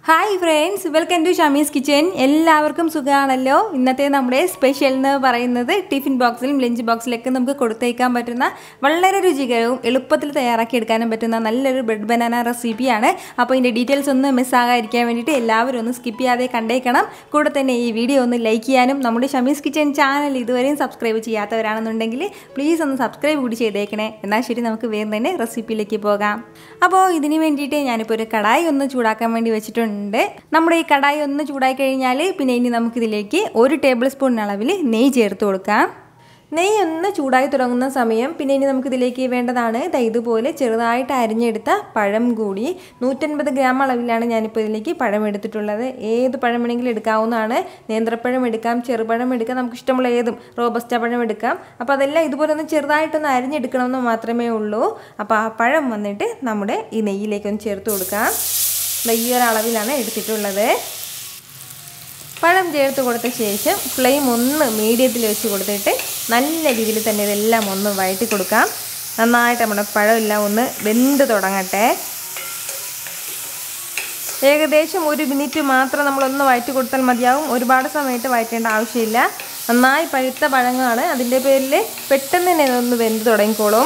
hi friends welcome to Shamees kitchen എല്ലാവർക്കും സുഖമാണല്ലോ ഇന്നത്തെ നമ്മുടെ സ്പെഷ്യൽ എന്ന് പറയുന്നത് ടിഫിൻ ബോക്സിലും ലഞ്ച് ബോക്സിലൊക്കെ നമുക്ക് കൊടുത്തേക്കാൻ പറ്റുന്ന വളരെ രുചികരവും എളുപ്പത്തിൽ തയ്യാറാക്കി എടുക്കാനും പറ്റുന്ന നല്ലൊരു ബ്രെഡ് ബനാന റെസിപ്പിയാണ് അപ്പോൾ ഇതിൻ്റെ ഡീറ്റെയിൽസ് ഒന്ന് മിസ്സാകാതിരിക്കാൻ വേണ്ടിയിട്ട് എല്ലാവരും ഒന്ന് സ്കിപ്പ് ചെയ്യാതെ കണ്ടേക്കണം കൂടെ തന്നെ ഈ വീഡിയോ ഒന്ന് ലൈക്ക് ചെയ്യാനും നമ്മുടെ ഷമീസ് കിച്ചൻ ചാനൽ ഇതുവരെയും സബ്സ്ക്രൈബ് ചെയ്യാത്തവരാണെന്നുണ്ടെങ്കിൽ പ്ലീസ് ഒന്ന് സബ്സ്ക്രൈബ് കൂടി ചെയ്തേക്കണേ എന്നാൽ ശരി നമുക്ക് വേഗം തന്നെ റെസിപ്പിയിലേക്ക് പോകാം അപ്പോൾ ഇതിന് വേണ്ടിയിട്ട് ഞാനിപ്പോൾ ഒരു കടായി ഒന്ന് ചൂടാക്കാൻ വേണ്ടി വെച്ചിട്ടുണ്ട് നമ്മുടെ ഈ കടായി ഒന്ന് ചൂടായി കഴിഞ്ഞാൽ പിന്നെ ഇനി നമുക്കിതിലേക്ക് ഒരു ടേബിൾ സ്പൂൺ അളവിൽ നെയ്യ് ചേർത്ത് കൊടുക്കാം നെയ്യ് ഒന്ന് ചൂടായി തുടങ്ങുന്ന സമയം പിന്നെ ഇനി നമുക്കിതിലേക്ക് വേണ്ടതാണ് ദാ ഇതുപോലെ ചെറുതായിട്ട് അരിഞ്ഞെടുത്ത പഴം കൂടി നൂറ്റൻപത് ഗ്രാം അളവിലാണ് ഞാനിപ്പോൾ ഇതിലേക്ക് പഴം എടുത്തിട്ടുള്ളത് ഏത് പഴം വേണമെങ്കിലും എടുക്കാവുന്നതാണ് നേന്ത്രപ്പഴം എടുക്കാം ചെറുപഴം എടുക്കാം നമുക്ക് ഇഷ്ടമുള്ള ഏതും റോബസ്റ്റ പഴം എടുക്കാം അപ്പോൾ അതെല്ലാം ഇതുപോലെ ഒന്ന് ചെറുതായിട്ടൊന്ന് അരിഞ്ഞെടുക്കണമെന്ന് മാത്രമേ ഉള്ളൂ അപ്പോൾ ആ പഴം വന്നിട്ട് നമ്മുടെ ഈ നെയ്യിലേക്കൊന്ന് ചേർത്ത് കൊടുക്കാം ഈ ഒരു അളവിലാണ് എടുത്തിട്ടുള്ളത് പഴം ചേർത്ത് കൊടുത്ത ശേഷം ഫ്ലെയിം ഒന്ന് മീഡിയത്തിൽ വെച്ച് കൊടുത്തിട്ട് നല്ല രീതിയിൽ തന്നെ ഇതെല്ലാം ഒന്ന് വഴറ്റി കൊടുക്കാം നന്നായിട്ട് നമ്മുടെ പഴമെല്ലാം ഒന്ന് വെന്ത് തുടങ്ങട്ടെ ഏകദേശം ഒരു മിനിറ്റ് മാത്രം നമ്മളൊന്ന് വഴറ്റി കൊടുത്താൽ മതിയാവും ഒരുപാട് സമയത്ത് വഴറ്റേണ്ട ആവശ്യമില്ല നന്നായി പഴുത്ത പഴങ്ങളാണ് അതിൻ്റെ പേരിൽ പെട്ടെന്ന് തന്നെ ഇതൊന്ന് വെന്ത് തുടങ്ങിക്കോളും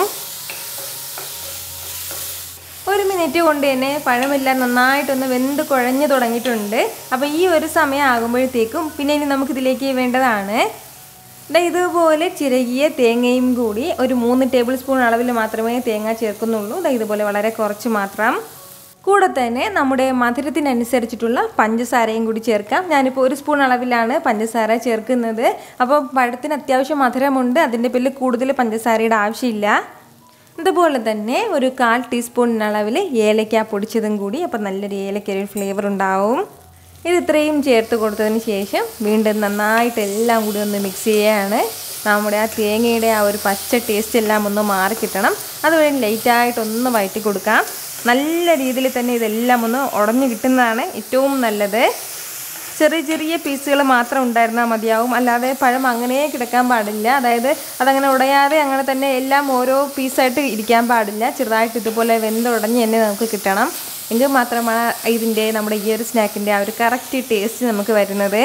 ഒരു മിനിറ്റ് കൊണ്ട് തന്നെ പഴമെല്ലാം നന്നായിട്ടൊന്ന് വെന്ത് കുഴഞ്ഞു തുടങ്ങിയിട്ടുണ്ട് അപ്പോൾ ഈ ഒരു സമയം ആകുമ്പോഴത്തേക്കും പിന്നെ ഇനി നമുക്കിതിലേക്ക് വേണ്ടതാണ് ഇതുപോലെ ചിരകിയ തേങ്ങയും കൂടി ഒരു മൂന്ന് ടേബിൾ സ്പൂൺ അളവിൽ മാത്രമേ തേങ്ങ ചേർക്കുന്നുള്ളൂ ഇതുപോലെ വളരെ കുറച്ച് മാത്രം കൂടെ തന്നെ നമ്മുടെ മധുരത്തിനനുസരിച്ചിട്ടുള്ള പഞ്ചസാരയും കൂടി ചേർക്കാം ഞാനിപ്പോൾ ഒരു സ്പൂൺ അളവിലാണ് പഞ്ചസാര ചേർക്കുന്നത് അപ്പോൾ പഴത്തിന് അത്യാവശ്യം മധുരമുണ്ട് അതിൻ്റെ പേരിൽ കൂടുതൽ പഞ്ചസാരയുടെ ആവശ്യമില്ല അതുപോലെ തന്നെ ഒരു കാൽ ടീസ്പൂൺ അളവിൽ ഏലക്ക പൊടിച്ചതും കൂടി അപ്പോൾ നല്ലൊരു ഏലക്ക ഒരു ഫ്ലേവർ ഉണ്ടാവും ഇത് ഇത്രയും ചേർത്ത് കൊടുത്തതിന് ശേഷം വീണ്ടും നന്നായിട്ട് എല്ലാം കൂടി ഒന്ന് മിക്സ് ചെയ്യുകയാണ് നമ്മുടെ ആ തേങ്ങയുടെ ആ ഒരു പച്ച ടേസ്റ്റ് എല്ലാം ഒന്ന് മാറി കിട്ടണം അതുവഴി ലൈറ്റായിട്ടൊന്ന് വഴറ്റി കൊടുക്കാം നല്ല രീതിയിൽ തന്നെ ഇതെല്ലാം ഒന്ന് ഉടഞ്ഞു കിട്ടുന്നതാണ് ഏറ്റവും നല്ലത് ചെറിയ ചെറിയ പീസുകൾ മാത്രം ഉണ്ടായിരുന്നാൽ മതിയാവും അല്ലാതെ പഴം അങ്ങനെ കിടക്കാൻ പാടില്ല അതായത് അതങ്ങനെ ഉടയാതെ അങ്ങനെ തന്നെ എല്ലാം ഓരോ പീസായിട്ട് ഇരിക്കാൻ പാടില്ല ചെറുതായിട്ട് ഇതുപോലെ വെന്തുടഞ്ഞ് തന്നെ നമുക്ക് കിട്ടണം എങ്കിൽ മാത്രമാണ് ഇതിൻ്റെ നമ്മുടെ ഈ ഒരു സ്നാക്കിൻ്റെ ആ ഒരു കറക്റ്റ് ടേസ്റ്റ് നമുക്ക് വരുന്നത്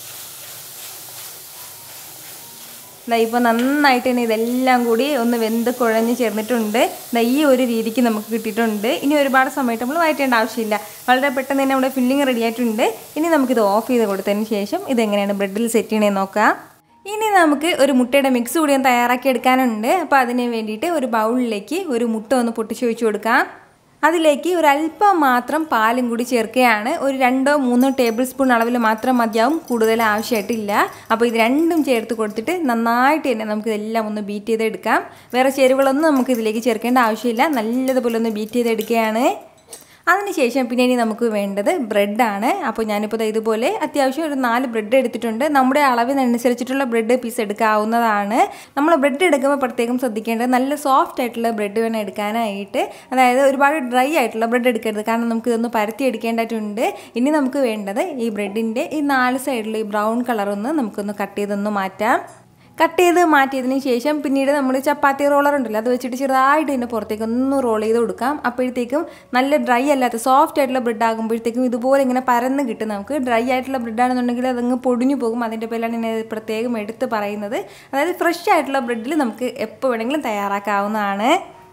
ഇപ്പോൾ നന്നായിട്ട് തന്നെ ഇതെല്ലാം കൂടി ഒന്ന് വെന്ത് കുഴഞ്ഞ് ചേർന്നിട്ടുണ്ട് ഈ ഒരു രീതിക്ക് നമുക്ക് കിട്ടിയിട്ടുണ്ട് ഇനി ഒരുപാട് സമയത്ത് നമ്മൾ വഴറ്റേണ്ട ആവശ്യമില്ല വളരെ പെട്ടെന്ന് തന്നെ നമ്മുടെ ഫില്ലിങ് റെഡി ആയിട്ടുണ്ട് ഇനി നമുക്കിത് ഓഫ് ചെയ്ത് കൊടുത്തതിന് ശേഷം ഇതെങ്ങനെയാണ് ബ്രെഡിൽ സെറ്റ് ചെയ്യണേ നോക്കാം ഇനി നമുക്ക് ഒരു മുട്ടയുടെ മിക്സ് കൂടി ഒന്ന് തയ്യാറാക്കി എടുക്കാനുണ്ട് അപ്പോൾ അതിന് വേണ്ടിയിട്ട് ഒരു ബൗളിലേക്ക് ഒരു മുട്ട ഒന്ന് പൊട്ടിച്ച് ഒഴിച്ചു കൊടുക്കാം അതിലേക്ക് ഒരല്പം മാത്രം പാലും കൂടി ചേർക്കുകയാണ് ഒരു രണ്ടോ മൂന്നോ ടേബിൾ സ്പൂൺ അളവിൽ മാത്രം മതിയാവും കൂടുതൽ ആവശ്യമായിട്ടില്ല അപ്പോൾ ഇത് രണ്ടും ചേർത്ത് കൊടുത്തിട്ട് നന്നായിട്ട് തന്നെ നമുക്ക് ഇതെല്ലാം ഒന്ന് ബീറ്റ് ചെയ്തെടുക്കാം വേറെ ചേരുവകളൊന്നും നമുക്ക് ഇതിലേക്ക് ചേർക്കേണ്ട ആവശ്യമില്ല നല്ലതുപോലെ ഒന്ന് ബീറ്റ് ചെയ്തെടുക്കുകയാണ് അതിനുശേഷം പിന്നെ ഇനി നമുക്ക് വേണ്ടത് ബ്രെഡാണ് അപ്പോൾ ഞാനിപ്പോൾ ഇതുപോലെ അത്യാവശ്യം ഒരു നാല് ബ്രെഡ് എടുത്തിട്ടുണ്ട് നമ്മുടെ അളവിനനുസരിച്ചിട്ടുള്ള ബ്രെഡ് പീസ് എടുക്കാവുന്നതാണ് നമ്മൾ ബ്രെഡ് എടുക്കുമ്പോൾ പ്രത്യേകം ശ്രദ്ധിക്കേണ്ടത് നല്ല സോഫ്റ്റ് ആയിട്ടുള്ള ബ്രെഡ് വേണം എടുക്കാനായിട്ട് അതായത് ഒരുപാട് ഡ്രൈ ആയിട്ടുള്ള ബ്രെഡ് എടുക്കരുത് കാരണം നമുക്ക് ഇതൊന്ന് പരത്തി എടുക്കേണ്ടതായിട്ടുണ്ട് ഇനി നമുക്ക് വേണ്ടത് ഈ ബ്രെഡിൻ്റെ ഈ നാല് സൈഡിൽ ഈ ബ്രൗൺ കളറൊന്ന് നമുക്കൊന്ന് കട്ട് ചെയ്തൊന്ന് മാറ്റാം കട്ട് ചെയ്ത് മാറ്റിയതിന് ശേഷം പിന്നീട് നമ്മൾ ചപ്പാത്തി റോളർ ഉണ്ടല്ലോ അത് വെച്ചിട്ട് ചെറുതായിട്ട് ഇതിൻ്റെ പുറത്തേക്ക് ഒന്ന് റോൾ ചെയ്ത് കൊടുക്കാം അപ്പോഴത്തേക്കും നല്ല ഡ്രൈ അല്ലാത്ത സോഫ്റ്റ് ആയിട്ടുള്ള ബ്രെഡ് ആകുമ്പോഴത്തേക്കും ഇതുപോലെ ഇങ്ങനെ പരന്ന് കിട്ടും നമുക്ക് ഡ്രൈ ആയിട്ടുള്ള ബ്രെഡ് ആണെന്നുണ്ടെങ്കിൽ അതങ്ങ് പൊടിഞ്ഞു പോകും അതിൻ്റെ പേരിലാണ് ഞാൻ പ്രത്യേകം എടുത്ത് പറയുന്നത് അതായത് ഫ്രഷ് ആയിട്ടുള്ള ബ്രെഡിൽ നമുക്ക് എപ്പോൾ വേണമെങ്കിലും തയ്യാറാക്കാവുന്നതാണ്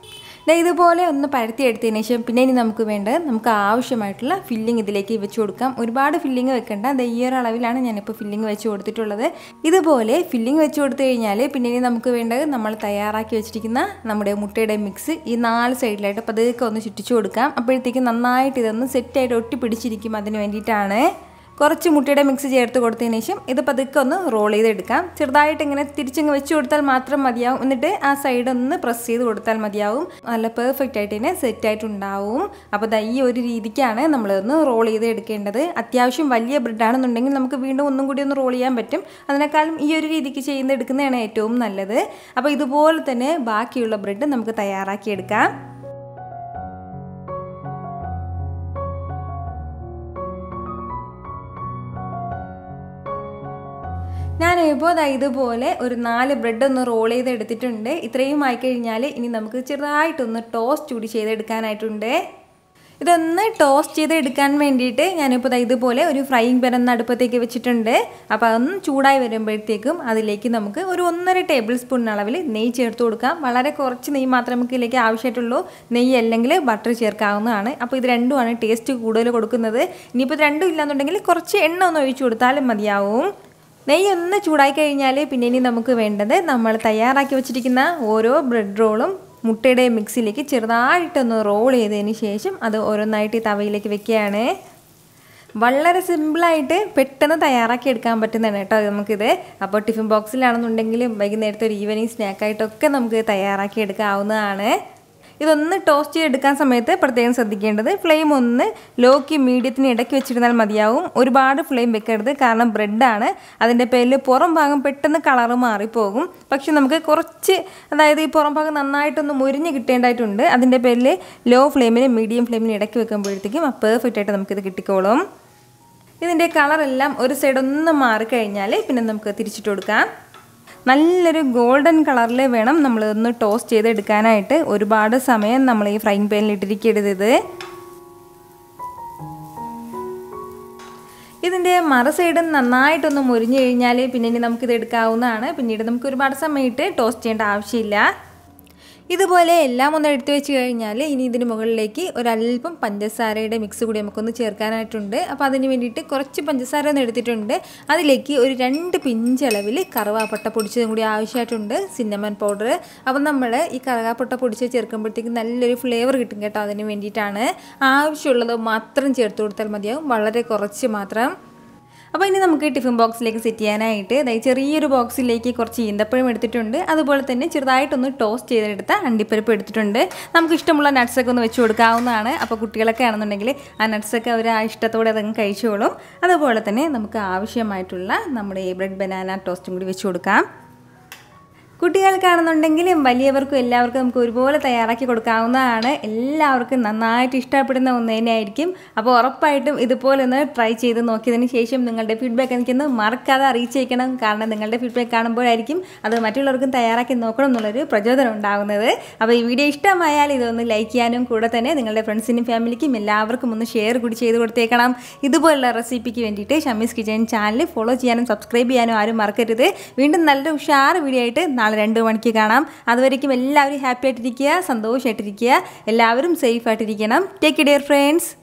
ഇതുപോലെ ഒന്ന് പരത്തി എടുത്തതിന് ശേഷം പിന്നെ ഇനി നമുക്ക് വേണ്ടത് നമുക്ക് ആവശ്യമായിട്ടുള്ള ഫില്ലിംഗ് ഇതിലേക്ക് വെച്ച് കൊടുക്കാം ഒരുപാട് ഫില്ലിംഗ് വെക്കേണ്ട അത് ഈ ഒരു അളവിലാണ് ഞാനിപ്പോൾ ഫില്ലിംഗ് വെച്ച് കൊടുത്തിട്ടുള്ളത് ഇതുപോലെ ഫില്ലിംഗ് വെച്ച് കൊടുത്തു കഴിഞ്ഞാൽ പിന്നെ ഇനി നമുക്ക് വേണ്ടത് നമ്മൾ തയ്യാറാക്കി വെച്ചിരിക്കുന്ന നമ്മുടെ മുട്ടയുടെ മിക്സ് ഈ നാല് സൈഡിലായിട്ട് പതുക്കെ ഒന്ന് ചുറ്റിച്ചു കൊടുക്കാം അപ്പോഴത്തേക്കും നന്നായിട്ട് ഇതൊന്ന് സെറ്റായിട്ട് ഒട്ടി പിടിച്ചിരിക്കും അതിന് വേണ്ടിയിട്ടാണ് കുറച്ച് മുട്ടയുടെ മിക്സ് ചേർത്ത് കൊടുത്തതിന് ശേഷം ഇത് പതുക്കെ ഒന്ന് റോൾ ചെയ്തെടുക്കാം ചെറുതായിട്ട് ഇങ്ങനെ തിരിച്ചങ്ങ് വെച്ച് കൊടുത്താൽ മാത്രം മതിയാവും എന്നിട്ട് ആ സൈഡ് ഒന്ന് പ്രസ് ചെയ്ത് കൊടുത്താൽ മതിയാവും നല്ല പെർഫെക്റ്റ് ആയിട്ട് തന്നെ സെറ്റ് ആയിട്ടുണ്ടാവും അപ്പോൾ ഈ ഒരു രീതിക്കാണ് നമ്മളൊന്ന് റോൾ ചെയ്ത് എടുക്കേണ്ടത് അത്യാവശ്യം വലിയ ബ്രെഡ് ആണെന്നുണ്ടെങ്കിൽ നമുക്ക് വീണ്ടും ഒന്നും കൂടി ഒന്ന് റോൾ ചെയ്യാൻ പറ്റും അതിനേക്കാളും ഈ ഒരു രീതിക്ക് ചെയ്യുന്ന എടുക്കുന്നതാണ് ഏറ്റവും നല്ലത് അപ്പോൾ ഇതുപോലെ തന്നെ ബാക്കിയുള്ള ബ്രെഡ് നമുക്ക് തയ്യാറാക്കിയെടുക്കാം ഞാനിപ്പോൾ ദാ ഇതുപോലെ ഒരു നാല് ബ്രെഡ് ഒന്ന് റോൾ ചെയ്ത് എടുത്തിട്ടുണ്ട് ഇത്രയും ആയിക്കഴിഞ്ഞാൽ ഇനി നമുക്ക് ചെറുതായിട്ടൊന്ന് ടോസ്റ്റ് കൂടി ചെയ്തെടുക്കാനായിട്ടുണ്ട് ഇതൊന്ന് ടോസ്റ്റ് ചെയ്ത് എടുക്കാൻ വേണ്ടിയിട്ട് ഞാനിപ്പോൾ ദാ ഇതുപോലെ ഒരു ഫ്രൈയിങ് പാൻ ഒന്ന് അടുപ്പത്തേക്ക് വെച്ചിട്ടുണ്ട് അപ്പോൾ അതൊന്ന് ചൂടായി വരുമ്പോഴത്തേക്കും അതിലേക്ക് നമുക്ക് ഒരു ഒന്നര ടേബിൾ സ്പൂൺ അളവിൽ നെയ്യ് ചേർത്ത് കൊടുക്കാം വളരെ കുറച്ച് നെയ്യ് മാത്രമേ നമുക്ക് ഇതിലേക്ക് ആവശ്യമായിട്ടുള്ളൂ നെയ്യ് അല്ലെങ്കിൽ ബട്ടർ ചേർക്കാവുന്നതാണ് അപ്പോൾ ഇത് രണ്ടുമാണ് ടേസ്റ്റ് കൂടുതൽ കൊടുക്കുന്നത് ഇനിയിപ്പോൾ ഇത് രണ്ടും ഇല്ലാന്നുണ്ടെങ്കിൽ കുറച്ച് എണ്ണ ഒന്ന് ഒഴിച്ചു കൊടുത്താലും മതിയാവും നെയ്യ് ഒന്ന് ചൂടായി കഴിഞ്ഞാൽ പിന്നെ ഇനി നമുക്ക് വേണ്ടത് നമ്മൾ തയ്യാറാക്കി വെച്ചിരിക്കുന്ന ഓരോ ബ്രെഡ് റോളും മുട്ടയുടെ മിക്സിലേക്ക് ചെറുതായിട്ടൊന്ന് റോൾ ചെയ്തതിന് ശേഷം അത് ഓരോന്നായിട്ട് ഈ തവയിലേക്ക് വെക്കുകയാണ് വളരെ സിമ്പിളായിട്ട് പെട്ടെന്ന് തയ്യാറാക്കി എടുക്കാൻ പറ്റുന്നതാണ് കേട്ടോ നമുക്കിത് അപ്പോൾ ടിഫിൻ ബോക്സിലാണെന്നുണ്ടെങ്കിലും വൈകുന്നേരത്തെ ഒരു ഈവനിങ് സ്നാക്കായിട്ടൊക്കെ നമുക്ക് തയ്യാറാക്കി എടുക്കാവുന്നതാണ് ഇതൊന്ന് ടോസ്റ്റ് ചെയ്തെടുക്കാൻ സമയത്ത് പ്രത്യേകം ശ്രദ്ധിക്കേണ്ടത് ഫ്ലെയിം ഒന്ന് ലോക്ക് മീഡിയത്തിന് ഇടയ്ക്ക് വെച്ചിരുന്നാൽ മതിയാവും ഒരുപാട് ഫ്ലെയിം വെക്കരുത് കാരണം ബ്രെഡാണ് അതിൻ്റെ പേരിൽ പുറം ഭാഗം പെട്ടെന്ന് കളറ് മാറിപ്പോകും പക്ഷെ നമുക്ക് കുറച്ച് അതായത് ഈ പുറം ഭാഗം നന്നായിട്ടൊന്ന് മുരിഞ്ഞ് കിട്ടേണ്ടതായിട്ടുണ്ട് അതിൻ്റെ പേരിൽ ലോ ഫ്ലെയിമിന് മീഡിയം ഫ്ലെയിമിന് ഇടയ്ക്ക് വെക്കുമ്പോഴത്തേക്കും പെർഫെക്റ്റ് ആയിട്ട് നമുക്കിത് കിട്ടിക്കോളും ഇതിൻ്റെ കളറെല്ലാം ഒരു സൈഡ് ഒന്ന് മാറിക്കഴിഞ്ഞാൽ പിന്നെ നമുക്ക് തിരിച്ചിട്ട് കൊടുക്കാം നല്ലൊരു ഗോൾഡൻ കളറിൽ വേണം നമ്മൾ ഒന്ന് ടോസ്റ്റ് ചെയ്തെടുക്കാനായിട്ട് ഒരുപാട് സമയം നമ്മൾ ഈ ഫ്രൈങ് പാനിൽ ഇട്ടിരിക്കരുത് ഇത് ഇതിൻ്റെ മറ സൈഡ് നന്നായിട്ടൊന്ന് മുരിഞ്ഞു കഴിഞ്ഞാൽ പിന്നെ ഇനി നമുക്കിത് എടുക്കാവുന്നതാണ് പിന്നീട് നമുക്ക് ഒരുപാട് സമയത്ത് ടോസ്റ്റ് ചെയ്യേണ്ട ആവശ്യമില്ല ഇതുപോലെ എല്ലാം ഒന്ന് എടുത്തു വെച്ച് കഴിഞ്ഞാൽ ഇനി ഇതിന് മുകളിലേക്ക് ഒരല്പം പഞ്ചസാരയുടെ മിക്സ് കൂടി നമുക്കൊന്ന് ചേർക്കാനായിട്ടുണ്ട് അപ്പോൾ അതിന് വേണ്ടിയിട്ട് കുറച്ച് പഞ്ചസാര ഒന്ന് എടുത്തിട്ടുണ്ട് അതിലേക്ക് ഒരു രണ്ട് പിഞ്ചളവിൽ കറുവാപ്പട്ട പൊടിച്ചതും കൂടി ആവശ്യമായിട്ടുണ്ട് സിന്നമൺ പൗഡർ അപ്പോൾ നമ്മൾ ഈ കറുവാപ്പട്ട പൊടിച്ച് ചേർക്കുമ്പോഴത്തേക്ക് നല്ലൊരു ഫ്ലേവർ കിട്ടും കേട്ടോ അതിന് വേണ്ടിയിട്ടാണ് ആവശ്യമുള്ളത് മാത്രം ചേർത്ത് കൊടുത്താൽ മതിയാവും വളരെ കുറച്ച് മാത്രം അപ്പോൾ ഇനി നമുക്ക് ടിഫിൻ ബോക്സിലേക്ക് സെറ്റ് ചെയ്യാനായിട്ട് അതായത് ചെറിയൊരു ബോക്സിലേക്ക് കുറച്ച് ഈന്തപ്പഴം എടുത്തിട്ടുണ്ട് അതുപോലെ തന്നെ ചെറുതായിട്ടൊന്ന് ടോസ്റ്റ് ചെയ്തെടുത്ത അണ്ടിപ്പരിപ്പ് എടുത്തിട്ടുണ്ട് നമുക്ക് ഇഷ്ടമുള്ള നട്ട്സൊക്കെ ഒന്ന് വെച്ച് കൊടുക്കാവുന്നതാണ് അപ്പോൾ കുട്ടികളൊക്കെ ആണെന്നുണ്ടെങ്കിൽ ആ നട്ട്സൊക്കെ അവർ ആ ഇഷ്ടത്തോടെ അതങ്ങ് കഴിച്ചോളും അതുപോലെ തന്നെ നമുക്ക് ആവശ്യമായിട്ടുള്ള നമ്മുടെ ഈ ബ്രെഡ് ബനാന ടോസ്റ്റും കൂടി വെച്ച് കൊടുക്കാം കുട്ടികൾക്കാണെന്നുണ്ടെങ്കിലും വലിയവർക്കും എല്ലാവർക്കും നമുക്ക് ഒരുപോലെ തയ്യാറാക്കി കൊടുക്കാവുന്നതാണ് എല്ലാവർക്കും നന്നായിട്ട് ഇഷ്ടപ്പെടുന്ന ഒന്ന് തന്നെയായിരിക്കും അപ്പോൾ ഉറപ്പായിട്ടും ഇതുപോലെ ഒന്ന് ട്രൈ ചെയ്ത് നോക്കിയതിന് ശേഷം നിങ്ങളുടെ ഫീഡ്ബാക്ക് എനിക്കൊന്ന് മറക്കാതെ അറിയിച്ചേക്കണം കാരണം നിങ്ങളുടെ ഫീഡ്ബാക്ക് കാണുമ്പോഴായിരിക്കും അത് മറ്റുള്ളവർക്കും തയ്യാറാക്കി നോക്കണം എന്നുള്ളൊരു പ്രചോദനം ഉണ്ടാകുന്നത് അപ്പോൾ ഈ വീഡിയോ ഇഷ്ടമായാൽ ഇതൊന്ന് ലൈക്ക് ചെയ്യാനും കൂടെ തന്നെ നിങ്ങളുടെ ഫ്രണ്ട്സിനും ഫാമിലിക്കും എല്ലാവർക്കും ഒന്ന് ഷെയർ കൂടി ചെയ്ത് കൊടുത്തേക്കണം ഇതുപോലുള്ള റെസിപ്പിക്ക് വേണ്ടിയിട്ട് ഷമീസ് കിച്ചൻ ചാനൽ ഫോളോ ചെയ്യാനും സബ്സ്ക്രൈബ് ചെയ്യാനും ആരും മറക്കരുത് വീണ്ടും നല്ലൊരു ഉഷാർ വീഡിയോ ആയിട്ട് നാളെ രണ്ട് മണിക്ക് കാണാം അതുവരേക്കും എല്ലാവരും ഹാപ്പി ആയിട്ടിരിക്കുക സന്തോഷമായിട്ടിരിക്കുക എല്ലാവരും സേഫ് ആയിട്ടിരിക്കണം ടേക്ക് ഡിയർ ഫ്രണ്ട്സ്